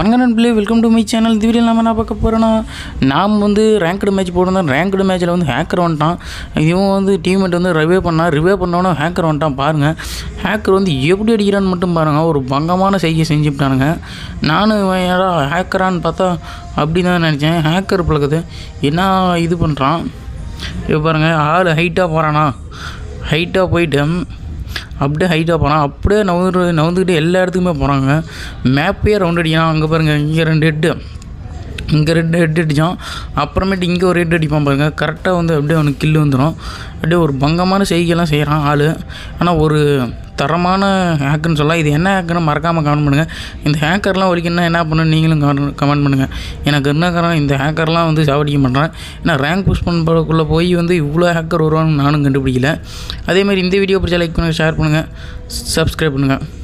வணக்கம் நண்பர்களே welcome to my channel இந்த வீடியோ நம்ம என்ன பார்க்க போகிறோன்னா நாம் வந்து ரேங்க்டு மேட்ச் போட்டிருந்தோம் ரேங்க்டு மேட்ச்சில் வந்து ஹேக்கர் வந்துட்டான் இவன் வந்து டீம்மேட் வந்து ரிவே பண்ணான் ரிவே பண்ணோன்னே ஹேக்கர் வந்துட்டான் பாருங்கள் ஹேக்கர் வந்து எப்படி அடிக்கிறான்னு மட்டும் பாருங்கள் ஒரு பங்கமான செய்கை செஞ்சுவிட்டானுங்க நானும் இவன் ஏடா ஹேக்கரான்னு பார்த்தா அப்படி தான் நினச்சேன் ஹேக்கர் பழகுது என்ன இது பண்ணுறான் இப்போ பாருங்கள் ஆள் ஹைட்டாக போகிறானா ஹைட்டாக போயிட்டு அப்படியே ஹைட்டாக போகிறான் அப்படியே நவுந்து நவுந்துக்கிட்டு எல்லா இடத்துக்குமே போகிறாங்க மேப்பே ரவுண்ட் அடிக்கிறான் அங்கே பாருங்கள் இங்கே ரெண்டு ஹெட்டு இங்கே ரெண்டு ஹெட் அடித்தான் அப்புறமேட்டு இங்கே ஒரு ஹெட் அடிப்பான் பாருங்க கரெக்டாக வந்து அப்படியே அவனுக்கு கில்லு வந்துடும் அப்படியே ஒரு பங்கமான செய்கையெல்லாம் செய்கிறான் ஆள் ஆனால் ஒரு தரமான ஹேக்குன்னு சொல்லலாம் இது என்ன ஹேக்குன்னு மறக்காமல் கமெண்ட் பண்ணுங்கள் இந்த ஹேக்கர்லாம் ஒழிக்கணும்னா என்ன பண்ணணும் நீங்களும் கமெண்ட் பண்ணுங்கள் எனக்கு என்ன காரணம் இந்த ஹேக்கர்லாம் வந்து சாவடிக்க பண்ணுறேன் ஏன்னா ரேங்க் புஷ் பண்ணுறதுக்குள்ளே போய் வந்து இவ்வளோ ஹேக்கர் வருவான்னு நானும் கண்டுபிடிக்கல அதேமாதிரி இந்த வீடியோ பிடிச்சா லைக் பண்ணுங்கள் ஷேர் பண்ணுங்கள் சப்ஸ்கிரைப் பண்ணுங்கள்